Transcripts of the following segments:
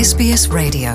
SBS Radio.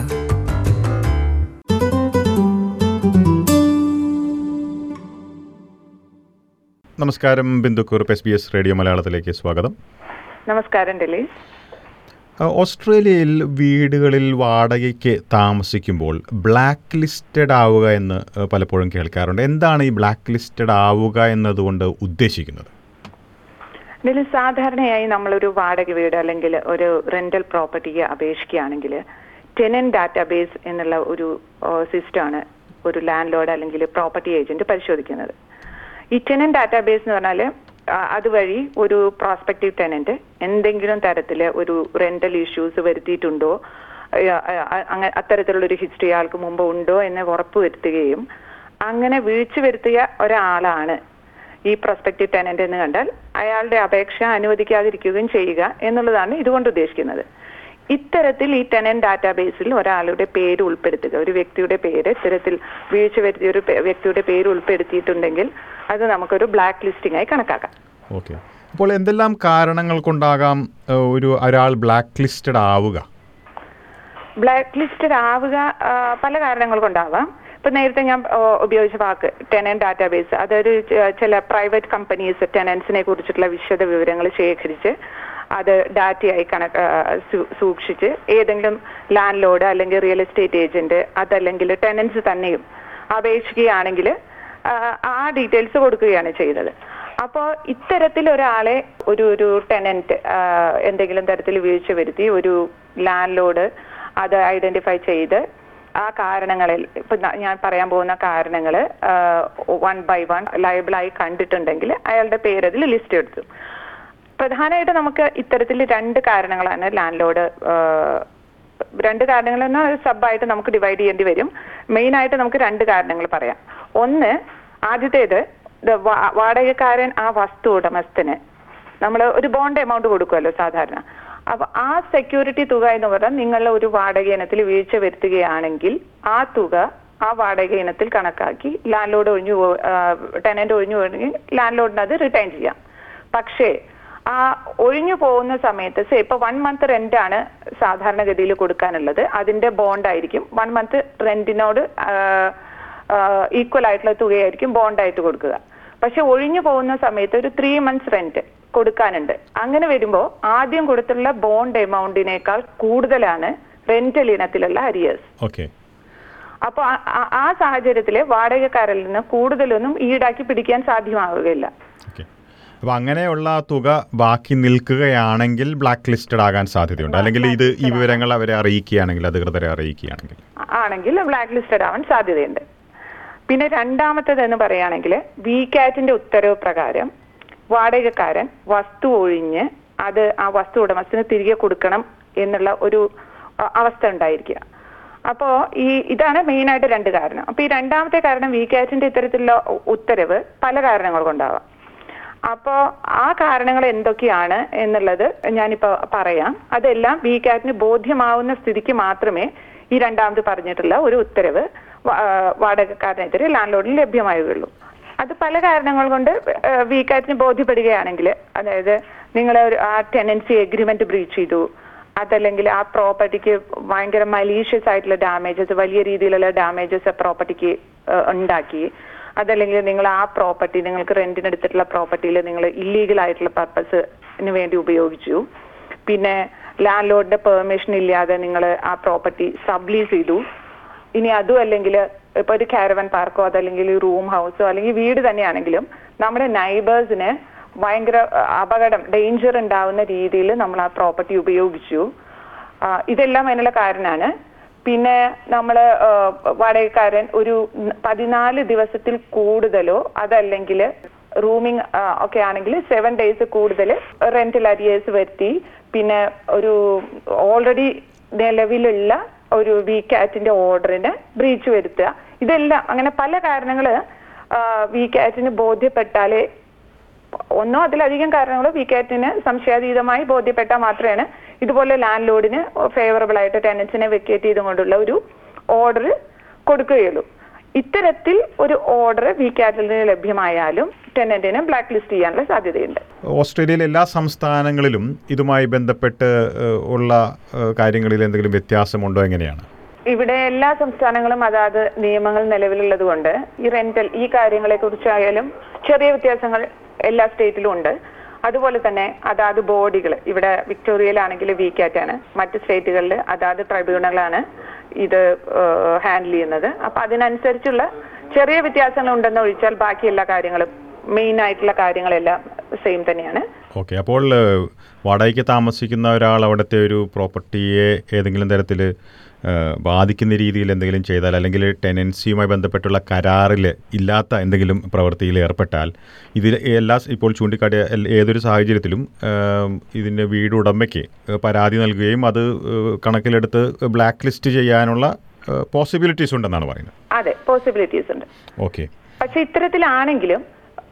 നമസ്കാരം Bindu Kurup S B S radio മലയാളത്തിലേക്ക് സ്വാഗതം നമസ്കാരം ഡെലീസ് ആ, ഓസ്ട്രേലിയയിൽ വീടുകളിൽ വാടകയ്ക്ക് താമസിക്കുമ്പോൾ ബ്ലാക്ക് ലിസ്റ്റഡ് ആവുക എന്ന് ആ, പലപ്പോഴും കേൾക്കാറുണ്ട് എന്താണ് ഈ ബ്ലാക്ക് ലിസ്റ്റഡ് ആവുക എന്നതുകൊണ്ട് ഉദ്ദേശിക്കുന്നത് ഡെലീസ് സാധാരണയായി നമ്മളൊരു വാടക വീട് അല്ലെങ്കിൽ ഒരു റെന്റൽ പ്രോപ്പർട്ടിക്ക് അപേക്ഷിക്കുകയാണെങ്കിൽ ടെനന്റ് ഡാറ്റാബേസ് എന്നുള്ള ഒരു സിസ്റ്റമാണ് ഒരു ലാൻഡ് ലോഡ് അല്ലെങ്കിൽ പ്രോപ്പർട്ടി ഏജന്റ് പരിശോധിക്കുന്നത് ഈ ടെനന്റ് ഡാറ്റാബേസ് എന്ന് പറഞ്ഞാൽ അതുവഴി ഒരു പ്രോസ്പെക്റ്റീവ് ടെനന്റ് എന്തെങ്കിലും തരത്തിൽ ഒരു റെന്റൽ ഇഷ്യൂസ് വരുത്തിയിട്ടുണ്ടോ അങ്ങനെ അത്തരത്തിലുള്ള ഒരു ഹിസ്റ്ററി ആൾക്ക് മുമ്പ് ഉണ്ടോ എന്ന് ഉറപ്പുവരുത്തുകയും അങ്ങനെ വീഴ്ച വരുത്തിയ ഒരാളാണ് ഈ പ്രൊസ്പെക്റ്റീവ് ടെനന്റ് എന്ന് കണ്ടാൽ അയാളുടെ അപേക്ഷ അനുവദിക്കാതിരിക്കുകയും ചെയ്യുക എന്നുള്ളതാണ് ഇതുകൊണ്ട് ഉദ്ദേശിക്കുന്നത് ഇത്തരത്തിൽ ഈ ടെനന്റ് ഡാറ്റാബേസിൽ ഒരാളുടെ പേര് ഉൾപ്പെടുത്തുക ഒരു വ്യക്തിയുടെ പേര് ഇത്തരത്തിൽ വീഴ്ച വരുത്തിയ ഒരു പേ- വ്യക്തിയുടെ പേര് ഉൾപ്പെടുത്തിയിട്ടുണ്ടെങ്കിൽ അത് നമുക്കൊരു ബ്ലാക്ക് ലിസ്റ്റിംഗ് ആയി കണക്കാക്കാം ഓക്കെ അപ്പോൾ എന്തെല്ലാം കാരണങ്ങൾ കൊണ്ടാകാം ആ, ഒരു ഒരാൾ ബ്ലാക്ക് ലിസ്റ്റഡ് ആവുക ബ്ലാക്ക് ലിസ്റ്റഡ് ആവുക ആ, പല കാരണങ്ങൾ കൊണ്ടാവാം ഇപ്പൊ നേരത്തെ ഞാൻ ആ, ഉപയോഗിച്ച വാക്ക് ടെനന്റ് ഡാറ്റാബേസ് അതൊരു ച- ചില പ്രൈവറ്റ് കമ്പനീസ് ടെനൻസിനെ കുറിച്ചിട്ടുള്ള വിശദ വിവരങ്ങൾ ശേഖരിച്ച് അത് ഡാറ്റയായി കണക്ക് ആ, സൂ- സൂക്ഷിച്ച് ഏതെങ്കിലും ലാൻഡ് ലോഡ് അല്ലെങ്കിൽ റിയൽ എസ്റ്റേറ്റ് ഏജന്റ് അതല്ലെങ്കിൽ ടെനൻസ് തന്നെയും അപേക്ഷിക്കുകയാണെങ്കിൽ ആ, ആ ഡീറ്റെയിൽസ് കൊടുക്കുകയാണ് ചെയ്തത് അപ്പോൾ ഇത്തരത്തിൽ ഒരാളെ ഒരു ഒരു ടെനന്റ് എന്തെങ്കിലും തരത്തിൽ വീഴ്ച വരുത്തി ഒരു ലാൻഡ് ലോഡ് അത് ഐഡന്റിഫൈ ചെയ്ത് ആ കാരണങ്ങളിൽ ഇപ്പൊ ന- ഞാൻ പറയാൻ പോകുന്ന കാരണങ്ങൾ വൺ ബൈ വൺ ലൈബിളായി കണ്ടിട്ടുണ്ടെങ്കിൽ അയാളുടെ പേര് അതിൽ ലിസ്റ്റ് എടുത്തു പ്രധാനമായിട്ട് നമുക്ക് ഇത്തരത്തിൽ രണ്ട് കാരണങ്ങളാണ് ലാൻഡ് ലോഡ് രണ്ട് കാരണങ്ങൾ എന്നാൽ സബായിട്ട് നമുക്ക് ഡിവൈഡ് ചെയ്യേണ്ടി വരും മെയിൻ ആയിട്ട് നമുക്ക് രണ്ട് കാരണങ്ങൾ പറയാം ഒന്ന് ആദ്യത്തേത് ഇത് വാ- വാടകക്കാരൻ ആ വസ്തു ഉടമസ്ഥന് നമ്മൾ ഒരു ബോണ്ട് എമൗണ്ട് കൊടുക്കുമല്ലോ സാധാരണ അപ്പൊ ആ സെക്യൂരിറ്റി തുക എന്ന് പറഞ്ഞാൽ നിങ്ങൾ ഒരു വാടക ഇനത്തിൽ വീഴ്ച വരുത്തുകയാണെങ്കിൽ ആ തുക ആ വാടക ഇനത്തിൽ കണക്കാക്കി ലാൻഡ് ലോഡ് ഒഴിഞ്ഞു ടെനന്റ് ഒഴിഞ്ഞു പോകണമെങ്കിൽ ലാൻഡ് ലോഡിന് അത് റിട്ടേൺ ചെയ്യാം പക്ഷേ ആ ഒഴിഞ്ഞു പോകുന്ന സമയത്ത് സേ ഇപ്പൊ വൺ മന്ത് റെന്റ് ആണ് സാധാരണഗതിയിൽ കൊടുക്കാനുള്ളത് അതിന്റെ ബോണ്ട് ആയിരിക്കും വൺ മന്ത് റെന്റിനോട് ഈക്വൽ ആയിട്ടുള്ള തുകയായിരിക്കും ബോണ്ടായിട്ട് കൊടുക്കുക പക്ഷെ ഒഴിഞ്ഞു പോകുന്ന സമയത്ത് ഒരു ത്രീ മന്ത്സ് റെന്റ് കൊടുക്കാനുണ്ട് അങ്ങനെ വരുമ്പോൾ ആദ്യം കൊടുത്തുള്ള ബോണ്ട് എമൗണ്ടിനേക്കാൾ കൂടുതലാണ് റെന്റൽ ഇനത്തിലുള്ള അരിയേഴ്സ് ഓക്കെ അപ്പോൾ ആ സാഹചര്യത്തിൽ വാടകക്കാരിൽ നിന്ന് കൂടുതലൊന്നും ഈടാക്കി പിടിക്കാൻ സാധ്യമാവുകയില്ല ഓക്കെ അപ്പോൾ അങ്ങനെയുള്ള തുക ബാക്കി നിൽക്കുകയാണെങ്കിൽ ബ്ലാക്ക് ലിസ്റ്റഡ് ആകാൻ സാധ്യതയുണ്ട് അല്ലെങ്കിൽ ഇത് ഈ വിവരങ്ങൾ അവരെ അറിയിക്കുകയാണെങ്കിൽ അധികൃതരെ അറിയിക്കുകയാണെങ്കിൽ ആണെങ്കിൽ ബ്ലാക്ക് ലിസ്റ്റഡ് ആവാൻ സാധ്യതയുണ്ട് പിന്നെ രണ്ടാമത്തേത് എന്ന് പറയുകയാണെങ്കിൽ വി കാറ്റിന്റെ ഉത്തരവ് പ്രകാരം വാടകക്കാരൻ വസ്തു ഒഴിഞ്ഞ് അത് ആ വസ്തു ഉടമസ്ഥന് തിരികെ കൊടുക്കണം എന്നുള്ള ഒരു അ- അവസ്ഥ ഉണ്ടായിരിക്കുക അപ്പോ ഈ ഇതാണ് മെയിൻ ആയിട്ട് രണ്ട് കാരണം അപ്പൊ ഈ രണ്ടാമത്തെ കാരണം വി കാറ്റിന്റെ ഇത്തരത്തിലുള്ള ഉ- ഉത്തരവ് പല കാരണങ്ങൾ കൊണ്ടാവാം അപ്പോ ആ കാരണങ്ങൾ എന്തൊക്കെയാണ് എന്നുള്ളത് ഞാനിപ്പോ പറയാം അതെല്ലാം വി കാറ്റിന് ബോധ്യമാവുന്ന സ്ഥിതിക്ക് മാത്രമേ ഈ രണ്ടാമത് പറഞ്ഞിട്ടുള്ള ഒരു ഉത്തരവ് വ- ആ, വാടകക്കാരനെതിരെ ലാൻഡ് ലോഡിന് ലഭ്യമാവുകയുള്ളൂ അത് പല കാരണങ്ങൾ കൊണ്ട് വി കാറ്റിന് ബോധ്യപ്പെടുകയാണെങ്കിൽ അതായത് നിങ്ങൾ ആ ടെനൻസി എഗ്രിമെന്റ് ബ്രീച്ച് ചെയ്തു അതല്ലെങ്കിൽ ആ പ്രോപ്പർട്ടിക്ക് ഭയങ്കര മലീഷ്യസ് ആയിട്ടുള്ള ഡാമേജസ് വലിയ രീതിയിലുള്ള ഡാമേജസ് പ്രോപ്പർട്ടിക്ക് ഉണ്ടാക്കി അതല്ലെങ്കിൽ നിങ്ങൾ ആ പ്രോപ്പർട്ടി നിങ്ങൾക്ക് റെന്റിന് എടുത്തിട്ടുള്ള പ്രോപ്പർട്ടിയിൽ നിങ്ങൾ ഇല്ലീഗൽ ആയിട്ടുള്ള പർപ്പസിന് വേണ്ടി ഉപയോഗിച്ചു പിന്നെ ലാൻഡ് ലോഡിന്റെ പെർമിഷൻ ഇല്ലാതെ നിങ്ങൾ ആ പ്രോപ്പർട്ടി സബ്ലീസ് ചെയ്തു ഇനി അതും അല്ലെങ്കിൽ ഇപ്പൊ ഒരു കാരവൻ പാർക്കോ അതല്ലെങ്കിൽ റൂം ഹൗസോ അല്ലെങ്കിൽ വീട് തന്നെയാണെങ്കിലും നമ്മുടെ നൈബേഴ്സിന് ഭയങ്കര അഹ്, അപകടം ഡേഞ്ചർ ഉണ്ടാവുന്ന രീതിയിൽ നമ്മൾ ആ പ്രോപ്പർട്ടി ഉപയോഗിച്ചു ആ, ഇതെല്ലാം അതിനുള്ള കാരണമാണ് പിന്നെ നമ്മള് ആ, വാടകക്കാരൻ ഒരു പതിനാല് ദിവസത്തിൽ കൂടുതലോ അതല്ലെങ്കിൽ റൂമിങ് ഒക്കെ ആണെങ്കിൽ സെവൻ ഡേയ്സ് കൂടുതൽ റെന്റൽ അരിയേഴ്സ് വരുത്തി പിന്നെ ഒരു ഓൾറെഡി നിലവിലുള്ള ഒരു വി കാറ്റിന്റെ ഓർഡറിന് ബ്രീച്ച് വരുത്തുക ഇതെല്ലാം അങ്ങനെ പല കാരണങ്ങള് വി കാറ്റിന് ബോധ്യപ്പെട്ടാലേ ഒന്നോ അതിലധികം കാരണങ്ങൾ വി കാറ്റിന് സംശയാതീതമായി ബോധ്യപ്പെട്ടാൽ മാത്രമേ ഇതുപോലെ ലാൻഡ് ലോഡിന് ഫേവറബിൾ ആയിട്ട് ടെനൻസിനെ വെക്കേറ്റ് ചെയ്തുകൊണ്ടുള്ള ഒരു ഓർഡർ കൊടുക്കുകയുള്ളൂ ഇത്തരത്തിൽ ഒരു ഓർഡർ വി കാറ്റിൽ നിന്ന് ലഭ്യമായാലും ടെനന്റിനെ ബ്ലാക്ക് ലിസ്റ്റ് ചെയ്യാനുള്ള സാധ്യതയുണ്ട് ഓസ്ട്രേലിയയിലെ എല്ലാ സംസ്ഥാനങ്ങളിലും ഇതുമായി ബന്ധപ്പെട്ട് ഏഹ്, ഉള്ള ഏഹ്, കാര്യങ്ങളിൽ എന്തെങ്കിലും വ്യത്യാസമുണ്ടോ എങ്ങനെയാണ് ഇവിടെ എല്ലാ സംസ്ഥാനങ്ങളും അതാത് നിയമങ്ങൾ നിലവിലുള്ളത് കൊണ്ട് ഈ റെന്റൽ ഈ കാര്യങ്ങളെ കുറിച്ചായാലും ചെറിയ വ്യത്യാസങ്ങൾ എല്ലാ സ്റ്റേറ്റിലും ഉണ്ട് അതുപോലെ തന്നെ അതാത് ബോഡികൾ ഇവിടെ വിക്ടോറിയയിലാണെങ്കിൽ വി കാറ്റ് ആണ് മറ്റ് സ്റ്റേറ്റുകളിൽ അതാത് ട്രൈബ്യൂണലാണ് ഇത് ഹാൻഡിൽ ചെയ്യുന്നത് അപ്പൊ അതിനനുസരിച്ചുള്ള ചെറിയ വ്യത്യാസങ്ങൾ ഉണ്ടെന്ന് ഒഴിച്ചാൽ ബാക്കി എല്ലാ കാര്യങ്ങളും മെയിൻ ആയിട്ടുള്ള കാര്യങ്ങളെല്ലാം സെയിം തന്നെയാണ് ഓക്കെ അപ്പോൾ ഏഹ്, വാടകയ്ക്ക് താമസിക്കുന്ന ഒരാൾ അവിടുത്തെ ഒരു പ്രോപ്പർട്ടിയെ ഏതെങ്കിലും തരത്തിൽ ബാധിക്കുന്ന രീതിയിൽ എന്തെങ്കിലും ചെയ്താൽ അല്ലെങ്കിൽ ടെനൻസിയുമായി ബന്ധപ്പെട്ടുള്ള കരാറിൽ ഇല്ലാത്ത എന്തെങ്കിലും പ്രവൃത്തിയിൽ ഏർപ്പെട്ടാൽ ഇതിൽ എല്ലാ ഇപ്പോൾ ചൂണ്ടിക്കാട്ടിയ എൽ- ഏതൊരു സാഹചര്യത്തിലും ഏഹ്, ഇതിൻ്റെ വീട് ഉടമയ്ക്ക് ഏഹ്, പരാതി നൽകുകയും അത് ഏഹ്, കണക്കിലെടുത്ത് ബ്ലാക്ക് ലിസ്റ്റ് ചെയ്യാനുള്ള പോസിബിലിറ്റീസ് ഉണ്ടെന്നാണ് പറയുന്നത് അതെ പോസിബിലിറ്റീസ് ഉണ്ട് ഓക്കെ പക്ഷെ ഇത്തരത്തിലാണെങ്കിലും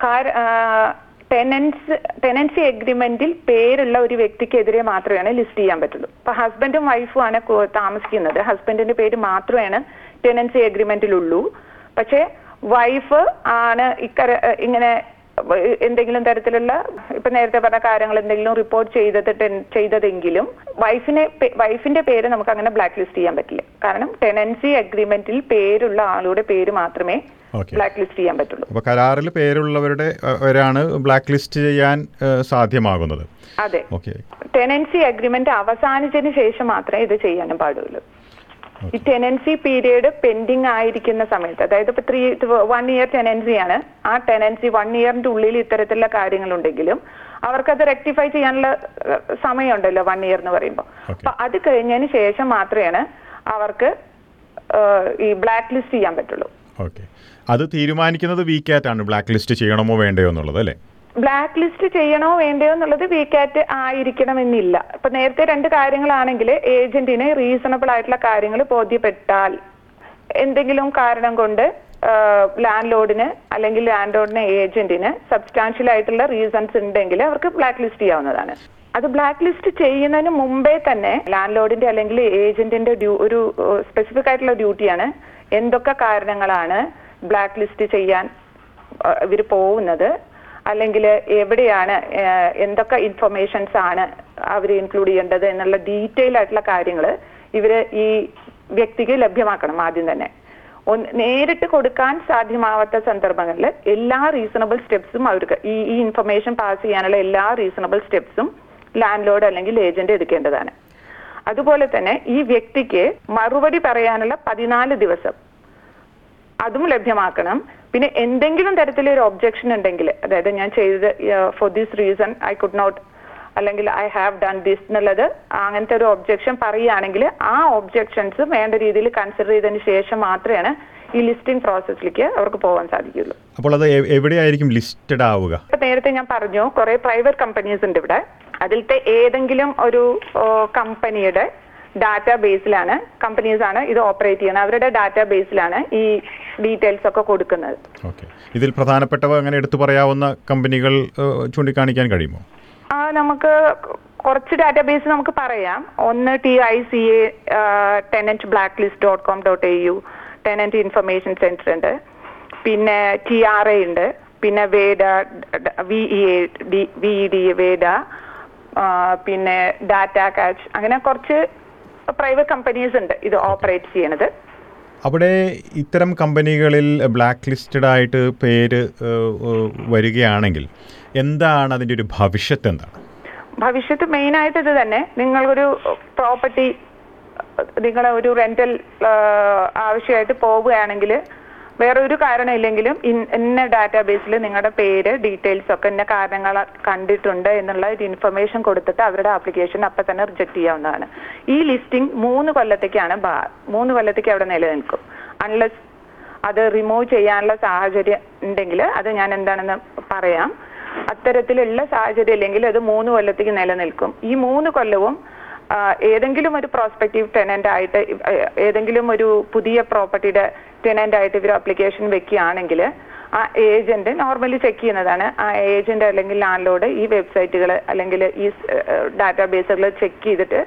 ടെനൻസ് ടെനൻസി എഗ്രിമെന്റിൽ പേരുള്ള ഒരു വ്യക്തിക്കെതിരെ മാത്രമേ ലിസ്റ്റ് ചെയ്യാൻ പറ്റുള്ളൂ ഇപ്പൊ ഹസ്ബൻഡും വൈഫും ആണ് കു- താമസിക്കുന്നത് ഹസ്ബൻഡിന്റെ പേര് മാത്രമാണ് ടെനൻസി എഗ്രിമെന്റിലുള്ളൂ പക്ഷെ വൈഫ് ആണ് ഇക്കര ഇങ്ങനെ എന്തെങ്കിലും തരത്തിലുള്ള ഇപ്പൊ നേരത്തെ പറഞ്ഞ കാര്യങ്ങൾ എന്തെങ്കിലും റിപ്പോർട്ട് ചെയ്തത് ടെൻ- ചെയ്തതെങ്കിലും വൈഫിനെ പേ- വൈഫിന്റെ പേര് നമുക്ക് അങ്ങനെ ബ്ലാക്ക് ലിസ്റ്റ് ചെയ്യാൻ പറ്റില്ല കാരണം ടെനൻസി അഗ്രിമെന്റിൽ പേരുള്ള ആളുടെ പേര് മാത്രമേ ഓക്കെ ബ്ലാക്ക് ലിസ്റ്റ് ചെയ്യാൻ പറ്റുള്ളൂ അപ്പോൾ കരാറിൽ പേരുള്ളവരുടെ അഹ്, വരാണ് ബ്ലാക്ക് ലിസ്റ്റ് ചെയ്യാൻ ഏഹ്, സാധ്യമാകുന്നത് അതെ ഓക്കെ ടെനൻസി അഗ്രിമെന്റ് അവസാനിച്ചതിന് ശേഷം മാത്രമേ ഇത് ചെയ്യാനും പാടുള്ളൂ ഈ ടെനൻസി പീരീഡ് പെൻഡിങ് ആയിരിക്കുന്ന സമയത്ത് അതായത് ഇപ്പൊ ത്രീ വൺ ഇയർ ടെനൻസിയാണ് ആ ടെനൻസി വൺ ഇയറിന്റെ ഉള്ളിൽ ഇത്തരത്തിലുള്ള കാര്യങ്ങളുണ്ടെങ്കിലും അവർക്കത് റെക്ടിഫൈ ചെയ്യാനുള്ള ഏഹ്, സമയമുണ്ടല്ലോ വൺ ഇയർ എന്ന് പറയുമ്പോൾ Okay. അപ്പൊ അത് കഴിഞ്ഞതിന് ശേഷം മാത്രമാണ് അവർക്ക് ഏഹ്, ഈ ബ്ലാക്ക് ലിസ്റ്റ് ചെയ്യാൻ പറ്റുള്ളൂ ഓക്കെ അത് തീരുമാനിക്കുന്നത് വീക്കാറ്റ് ആണ് ബ്ലാക്ക് ലിസ്റ്റ് ചെയ്യണമോ വേണ്ടയോ എന്നുള്ളത് അല്ലേ ബ്ലാക്ക് ലിസ്റ്റ് ചെയ്യണോ വേണ്ടയോ എന്നുള്ളത് വീക്കാറ്റ് ആയിരിക്കണമെന്നില്ല ഇപ്പൊ നേരത്തെ രണ്ട് കാര്യങ്ങളാണെങ്കിൽ ഏജന്റിന് റീസണബിൾ ആയിട്ടുള്ള കാര്യങ്ങൾ ബോധ്യപ്പെട്ടാൽ എന്തെങ്കിലും കാരണം കൊണ്ട് ലാൻഡ് ലോഡിന് അല്ലെങ്കിൽ ലാൻഡ് ലോഡിന് ഏജന്റിന് സബ്സ്റ്റാൻഷ്യൽ ആയിട്ടുള്ള റീസൺസ് ഉണ്ടെങ്കിൽ അവർക്ക് ബ്ലാക്ക് ലിസ്റ്റ് ചെയ്യാവുന്നതാണ് അത് ബ്ലാക്ക് ലിസ്റ്റ് ചെയ്യുന്നതിന് മുമ്പേ തന്നെ ലാൻഡ് ലോഡിന്റെ അല്ലെങ്കിൽ ഏജന്റിന്റെ ഡ്യൂ- ഒരു സ്പെസിഫിക് ആയിട്ടുള്ള ഡ്യൂട്ടിയാണ് എന്തൊക്കെ കാരണങ്ങളാണ് ബ്ലാക്ക് ലിസ്റ്റ് ചെയ്യാൻ ഇവർ പോകുന്നത് അല്ലെങ്കിൽ എവിടെയാണ് ഏഹ്, എന്തൊക്കെ ഇൻഫർമേഷൻസ് ആണ് അവർ ഇൻക്ലൂഡ് ചെയ്യേണ്ടത് എന്നുള്ള ഡീറ്റെയിൽ ആയിട്ടുള്ള കാര്യങ്ങൾ ഇവര് ഈ വ്യക്തിക്ക് ലഭ്യമാക്കണം ആദ്യം തന്നെ ഒന്ന് നേരിട്ട് കൊടുക്കാൻ സാധ്യമാവാത്ത സന്ദർഭങ്ങളിൽ എല്ലാ റീസണബിൾ സ്റ്റെപ്സും അവർക്ക് ഈ ഈ ഇൻഫർമേഷൻ പാസ് ചെയ്യാനുള്ള എല്ലാ റീസണബിൾ സ്റ്റെപ്സും ലാൻഡ് ലോഡ് അല്ലെങ്കിൽ ഏജന്റ് എടുക്കേണ്ടതാണ് അതുപോലെ തന്നെ ഈ വ്യക്തിക്ക് മറുപടി പറയാനുള്ള പതിനാല് ദിവസം അതും ലഭ്യമാക്കണം പിന്നെ എന്തെങ്കിലും തരത്തിലൊരു ഒബ്ജക്ഷൻ ഉണ്ടെങ്കിൽ അതായത് ഞാൻ ചെയ്തത് for this reason I could not അല്ലെങ്കിൽ ഐ ഹാവ് ഡൺ ദിസ് എന്നുള്ളത് അങ്ങനത്തെ ഒരു ഒബ്ജക്ഷൻ പറയുകയാണെങ്കിൽ ആ ഒബ്ജക്ഷൻസ് വേണ്ട രീതിയിൽ കൺസിഡർ ചെയ്തതിന് ശേഷം മാത്രമാണ് ഈ ലിസ്റ്റിംഗ് പ്രോസസ്സിലേക്ക് അവർക്ക് പോകാൻ സാധിക്കുള്ളൂ അപ്പോൾ അത് എ- എവിടെയായിരിക്കും ലിസ്റ്റഡ് ആവുക ഇപ്പൊ നേരത്തെ ഞാൻ പറഞ്ഞു കുറെ പ്രൈവറ്റ് കമ്പനീസ് ഉണ്ട് ഇവിടെ അതിലത്തെ ഏതെങ്കിലും ഒരു കമ്പനിയുടെ ഡാറ്റാ ബേസിലാണ് കമ്പനീസ് ആണ് ഇത് ഓപ്പറേറ്റ് ചെയ്യുന്നത് അവരുടെ ഡാറ്റാ ബേസിലാണ് ഈ ഡീറ്റെയിൽസ് ഒക്കെ കൊടുക്കുന്നത് ഓക്കെ ഇതിൽ പ്രധാനപ്പെട്ടവ അങ്ങനെ എടുത്തു പറയാവുന്ന കമ്പനികൾ ഏഹ്, ചൂണ്ടിക്കാണിക്കാൻ കഴിയുമോ ആ നമുക്ക് കുറച്ച് ഡാറ്റാബേസ് നമുക്ക് പറയാം ഒന്ന് T I C A tenant blacklist dot com dot A U tenant information centre ഉണ്ട് പിന്നെ ടി ആർ എ ഉണ്ട് പിന്നെ Veda V E A D V E D Veda ആ, പിന്നെ ഡാറ്റ കാച്ച് അങ്ങനെ കുറച്ച് പ്രൈവറ്റ് കമ്പനീസ് ഉണ്ട് ഇത് ഓപ്പറേറ്റ് ചെയ്യണത് അവിടെ ഇത്തരം കമ്പനികളിൽ ബ്ലാക്ക് ലിസ്റ്റഡ് ആയിട്ട് പേര് ഏഹ്, ഏഹ്, വരികയാണെങ്കിൽ എന്താണ് അതിൻ്റെ ഒരു ഭവിഷ്യത്ത് എന്താണ് ഭവിഷ്യത്ത് മെയിൻ ആയിട്ട് ഇത് തന്നെ നിങ്ങളൊരു പ്രോപ്പർട്ടി നിങ്ങളെ ഒരു റെന്റൽ ആവശ്യമായിട്ട് പോവുകയാണെങ്കിൽ വേറെ ഒരു കാരണം ഇല്ലെങ്കിലും ഇൻ- ഇന്ന ഡാറ്റാബേസിൽ നിങ്ങളുടെ പേര് ഡീറ്റെയിൽസ് ഒക്കെ ഇന്ന കാരണങ്ങൾ കണ്ടിട്ടുണ്ട് എന്നുള്ള ഒരു ഇൻഫർമേഷൻ കൊടുത്തിട്ട് അവരുടെ ആപ്ലിക്കേഷൻ അപ്പം തന്നെ റിജക്ട് ചെയ്യാവുന്നതാണ് ഈ ലിസ്റ്റിംഗ് മൂന്ന് കൊല്ലത്തേക്കാണ് ബാ- മൂന്ന് കൊല്ലത്തേക്ക് അവിടെ നിലനിൽക്കും അൺലെസ് അത് റിമൂവ് ചെയ്യാനുള്ള സാഹചര്യം ഉണ്ടെങ്കിൽ അത് ഞാൻ എന്താണെന്ന് പറയാം അത്തരത്തിലുള്ള സാഹചര്യം ഇല്ലെങ്കിൽ അത് മൂന്ന് കൊല്ലത്തേക്ക് നിലനിൽക്കും ഈ മൂന്ന് കൊല്ലവും ആ, ഏതെങ്കിലും ഒരു പ്രോസ്പെക്റ്റീവ് ടെനന്റ് ആയിട്ട് ഇവ- ഏ, ഏതെങ്കിലും ഒരു പുതിയ പ്രോപ്പർട്ടിയുടെ ടെനന്റ് ആയിട്ട് ഇവർ അപ്ലിക്കേഷൻ വെക്കുകയാണെങ്കിൽ ആ ഏജന്റ് നോർമലി ചെക്ക് ചെയ്യുന്നതാണ് ആ ഏജന്റ് അല്ലെങ്കിൽ ലാൻഡ് ലോഡ് ഈ വെബ്സൈറ്റുകൾ അല്ലെങ്കിൽ ഈ ഡാറ്റാബേസുകൾ ചെക്ക് ചെയ്തിട്ട്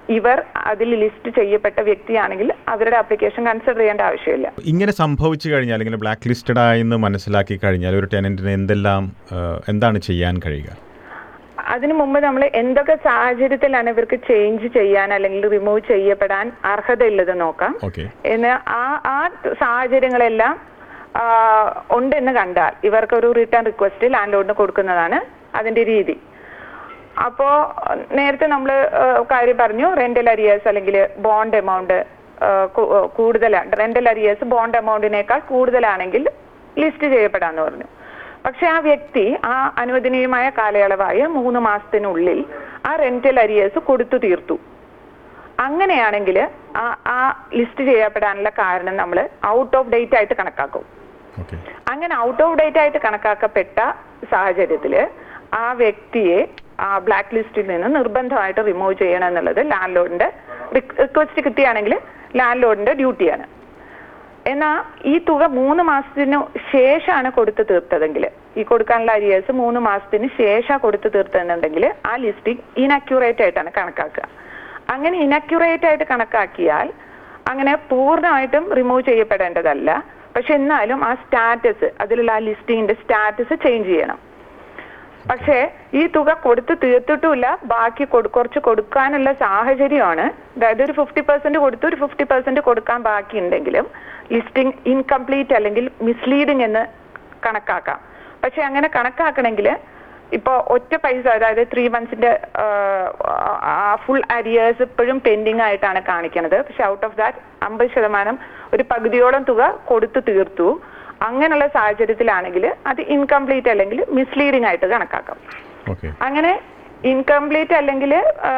ഇവർ അതിൽ ലിസ്റ്റ് ചെയ്യപ്പെട്ട വ്യക്തിയാണെങ്കിൽ അവരുടെ ആപ്ലിക്കേഷൻ കൺസിഡർ ചെയ്യേണ്ട ആവശ്യമില്ല ഇങ്ങനെ സംഭവിച്ചു കഴിഞ്ഞാൽ ഇങ്ങനെ ബ്ലാക്ക് ലിസ്റ്റഡ് ആയെന്ന് മനസ്സിലാക്കി കഴിഞ്ഞാൽ ഒരു ടെനന്റിന് എന്തെല്ലാം ആ, എന്താണ് ചെയ്യാൻ കഴിയുക അതിനു മുമ്പ് നമ്മൾ എന്തൊക്കെ സാഹചര്യത്തിലാണ് ഇവർക്ക് ചേഞ്ച് ചെയ്യാൻ അല്ലെങ്കിൽ റിമൂവ് ചെയ്യപ്പെടാൻ അർഹതയുള്ളത് നോക്കാം ഓക്കെ എന്ന് ആ ആ സാഹചര്യങ്ങളെല്ലാം ആ, ഉണ്ടെന്ന് കണ്ടാൽ ഇവർക്ക് ഒരു റിട്ടേൺ റിക്വസ്റ്റ് ലാൻഡ് ലോഡിന് കൊടുക്കുന്നതാണ് അതിന്റെ രീതി അപ്പോ നേരത്തെ നമ്മൾ കാര്യം പറഞ്ഞു റെന്റൽ അരിയേഴ്സ് അല്ലെങ്കിൽ ബോണ്ട് എമൗണ്ട് കൂടുതലാണ് റെന്റൽ അരിയേഴ്സ് ബോണ്ട് എമൗണ്ടിനേക്കാൾ കൂടുതലാണെങ്കിൽ ലിസ്റ്റ് ചെയ്യപ്പെടാന്ന് പറഞ്ഞു പക്ഷെ ആ വ്യക്തി ആ അനുവദനീയമായ കാലയളവായ മൂന്ന് മാസത്തിനുള്ളിൽ ആ റെന്റൽ അരിയേഴ്സ് കൊടുത്തു തീർത്തു അങ്ങനെയാണെങ്കിൽ ആ ആ ലിസ്റ്റ് ചെയ്യപ്പെടാനുള്ള കാരണം നമ്മൾ ഔട്ട് ഓഫ് ഡേറ്റ് ആയിട്ട് കണക്കാക്കും ഓക്കെ അങ്ങനെ ഔട്ട് ഓഫ് ഡേറ്റ് ആയിട്ട് കണക്കാക്കപ്പെട്ട സാഹചര്യത്തിൽ ആ വ്യക്തിയെ ആ ബ്ലാക്ക് ലിസ്റ്റിൽ നിന്ന് നിർബന്ധമായിട്ട് റിമൂവ് ചെയ്യണം എന്നുള്ളത് ലാൻഡ് ലോഡിന്റെ റിക്വസ്റ്റ് കിട്ടുകയാണെങ്കിൽ ലാൻഡ് ലോഡിന്റെ ഡ്യൂട്ടിയാണ് എന്നാൽ ഈ തുക മൂന്ന് മാസത്തിന് ശേഷമാണ് കൊടുത്തു തീർത്തതെങ്കിൽ ഈ കൊടുക്കാനുള്ള അരിയേഴ്സ് മൂന്ന് മാസത്തിന് ശേഷം കൊടുത്തു തീർത്തതെന്നുണ്ടെങ്കിൽ ആ ലിസ്റ്റിംഗ് ഇനക്യൂറേറ്റ് ആയിട്ടാണ് കണക്കാക്കുക അങ്ങനെ ഇനക്യൂറേറ്റ് ആയിട്ട് കണക്കാക്കിയാൽ അങ്ങനെ പൂർണ്ണമായിട്ടും റിമൂവ് ചെയ്യപ്പെടേണ്ടതല്ല പക്ഷെ എന്നാലും ആ സ്റ്റാറ്റസ് അതിലുള്ള ആ ലിസ്റ്റിങ്ങിന്റെ സ്റ്റാറ്റസ് ചേഞ്ച് ചെയ്യണം പക്ഷേ ഈ തുക കൊടുത്ത് തീർത്തിട്ടുമില്ല ബാക്കി കൊടു- കുറച്ച് കൊടുക്കാനുള്ള സാഹചര്യമാണ് അതായത് ഒരു ഫിഫ്റ്റി പെർസെന്റ് കൊടുത്ത് ഒരു ഫിഫ്റ്റി പെർസെന്റ് കൊടുക്കാൻ ബാക്കിയുണ്ടെങ്കിലും ലിസ്റ്റിംഗ് ഇൻകംപ്ലീറ്റ് അല്ലെങ്കിൽ മിസ്ലീഡിംഗ് എന്ന് കണക്കാക്കാം പക്ഷെ അങ്ങനെ കണക്കാക്കണമെങ്കിൽ ഇപ്പൊ ഒറ്റ പൈസ അതായത് ത്രീ മന്ത്സിന്റെ ഫുൾ അരിയേഴ്സ് ഇപ്പോഴും പെൻഡിങ് ആയിട്ടാണ് കാണിക്കുന്നത് പക്ഷെ ഔട്ട് ഓഫ് ദാറ്റ് അമ്പത് ശതമാനം ഒരു പകുതിയോളം തുക കൊടുത്തു തീർത്തു അങ്ങനെയുള്ള സാഹചര്യത്തിലാണെങ്കിൽ അത് ഇൻകംപ്ലീറ്റ് അല്ലെങ്കിൽ മിസ്ലീഡിംഗ് ആയിട്ട് കണക്കാക്കാം ഓക്കെ അങ്ങനെ ഇൻകംപ്ലീറ്റ് അല്ലെങ്കിൽ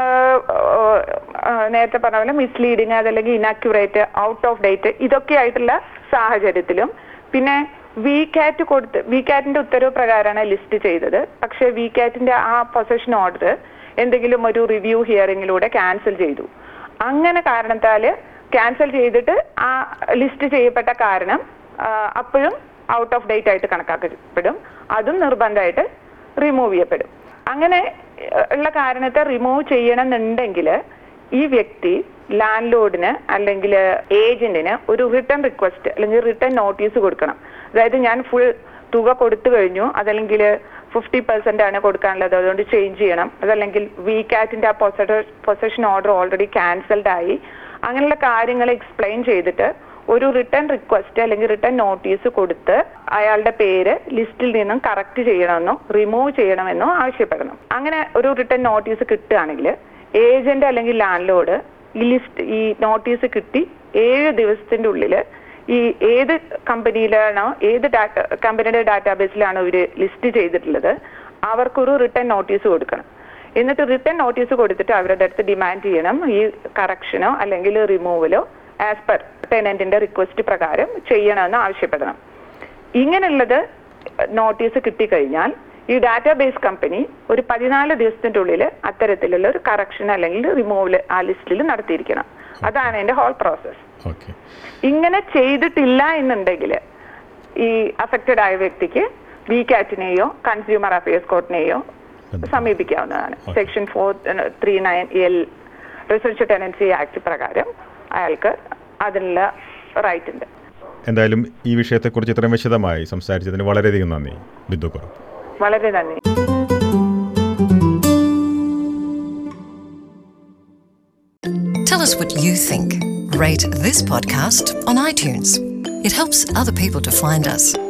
നേരത്തെ പറഞ്ഞ പോലെ മിസ്ലീഡിങ് അതല്ലെങ്കിൽ ഇനാക്യുറേറ്റ് ഔട്ട് ഓഫ് ഡേറ്റ് ഇതൊക്കെ ആയിട്ടുള്ള സാഹചര്യത്തിലും പിന്നെ വി കാറ്റ് കൊടുത്ത് വി കാറ്റിന്റെ ഉത്തരവ് പ്രകാരമാണ് ലിസ്റ്റ് ചെയ്തത് പക്ഷേ വി കാറ്റിന്റെ ആ പൊസഷൻ ഓർഡർ എന്തെങ്കിലും ഒരു റിവ്യൂ ഹിയറിംഗിലൂടെ ക്യാൻസൽ ചെയ്തു അങ്ങനെ കാരണത്താല് ക്യാൻസൽ ചെയ്തിട്ട് ആ ലിസ്റ്റ് ചെയ്യപ്പെട്ട കാരണം ആ, അപ്പോഴും ഔട്ട് ഓഫ് ഡേറ്റ് ആയിട്ട് കണക്കാക്കപ്പെടും അതും നിർബന്ധമായിട്ട് റിമൂവ് ചെയ്യപ്പെടും അങ്ങനെ ഏഹ്, ഉള്ള കാരണത്തെ റിമൂവ് ചെയ്യണമെന്നുണ്ടെങ്കിൽ ഈ വ്യക്തി ലാൻഡ് ലോഡിന് അല്ലെങ്കിൽ ഏജന്റിന് ഒരു റിട്ടേൺ റിക്വസ്റ്റ് അല്ലെങ്കിൽ റിട്ടേൺ നോട്ടീസ് കൊടുക്കണം അതായത് ഞാൻ ഫുൾ തുക കൊടുത്തു കഴിഞ്ഞു അതല്ലെങ്കിൽ ഫിഫ്റ്റി പെർസെന്റ് ആണ് കൊടുക്കാനുള്ളത് അതുകൊണ്ട് ചേഞ്ച് ചെയ്യണം അതല്ലെങ്കിൽ വി കാറ്റിന്റെ ആ പൊസഷൻ ഓർഡർ ഓൾറെഡി ക്യാൻസൽഡ് ആയി അങ്ങനെയുള്ള കാര്യങ്ങൾ എക്സ്പ്ലെയിൻ ചെയ്തിട്ട് ഒരു റിട്ടേൺ റിക്വസ്റ്റ് അല്ലെങ്കിൽ റിട്ടേൺ നോട്ടീസ് കൊടുത്ത് അയാളുടെ പേര് ലിസ്റ്റിൽ നിന്നും കറക്റ്റ് ചെയ്യണമെന്നോ റിമൂവ് ചെയ്യണമെന്നോ ആവശ്യപ്പെടണം അങ്ങനെ ഒരു റിട്ടേൺ നോട്ടീസ് കിട്ടുകയാണെങ്കിൽ ഏജന്റ് അല്ലെങ്കിൽ ലാൻഡ് ലോഡ് ഈ ലിസ്റ്റ് ഈ നോട്ടീസ് കിട്ടി ഏഴ് ദിവസത്തിന്റെ ഉള്ളിൽ ഈ ഏത് കമ്പനിയിലാണോ ഏത് ഡാറ്റ കമ്പനിയുടെ ഡാറ്റാബേസിലാണോ ഇവര് ലിസ്റ്റ് ചെയ്തിട്ടുള്ളത് അവർക്കൊരു റിട്ടേൺ നോട്ടീസ് കൊടുക്കണം എന്നിട്ട് റിട്ടേൺ നോട്ടീസ് കൊടുത്തിട്ട് അവരുടെ അടുത്ത് ഡിമാൻഡ് ചെയ്യണം ഈ കറക്ഷനോ അല്ലെങ്കിൽ റിമൂവലോ ആസ് പെർ ടെനന്റിന്റെ റിക്വസ്റ്റ് പ്രകാരം ചെയ്യണമെന്ന് ആവശ്യപ്പെടണം ഇങ്ങനെയുള്ളത് നോട്ടീസ് കിട്ടിക്കഴിഞ്ഞാൽ ഈ ഡാറ്റാബേസ് കമ്പനി ഒരു പതിനാല് ദിവസത്തിന്റെ ഉള്ളിൽ അത്തരത്തിലുള്ള ഒരു കറക്ഷൻ അല്ലെങ്കിൽ റിമൂവൽ ആ ലിസ്റ്റിൽ നടത്തിയിരിക്കണം അതാണ് അതിന്റെ ഹോൾ പ്രോസസ് ഓക്കെ ഇങ്ങനെ ചെയ്തിട്ടില്ല എന്നുണ്ടെങ്കിൽ ഈ അഫക്റ്റഡ് ആയ വ്യക്തിക്ക് വി കാറ്റിനെയോ കൺസ്യൂമർ അഫയേഴ്സ് കോർട്ടിനെയോ സമീപിക്കാവുന്നതാണ് section four three nine L റിസർച്ച് ടെനൻസി ആക്ട് പ്രകാരം അയാൾക്ക് അതിനുള്ള റൈറ്റ് ഉണ്ട് എന്തായാലും ഈ വിഷയത്തെക്കുറിച്ച് ഇത്രയും വിശദമായി സംസാരിച്ചതിന് വളരെയധികം നന്ദി ബിന്ദു കുറവ് വളരെ നന്ദി Tell us what you think. Rate this podcast on iTunes. It helps other people to find us.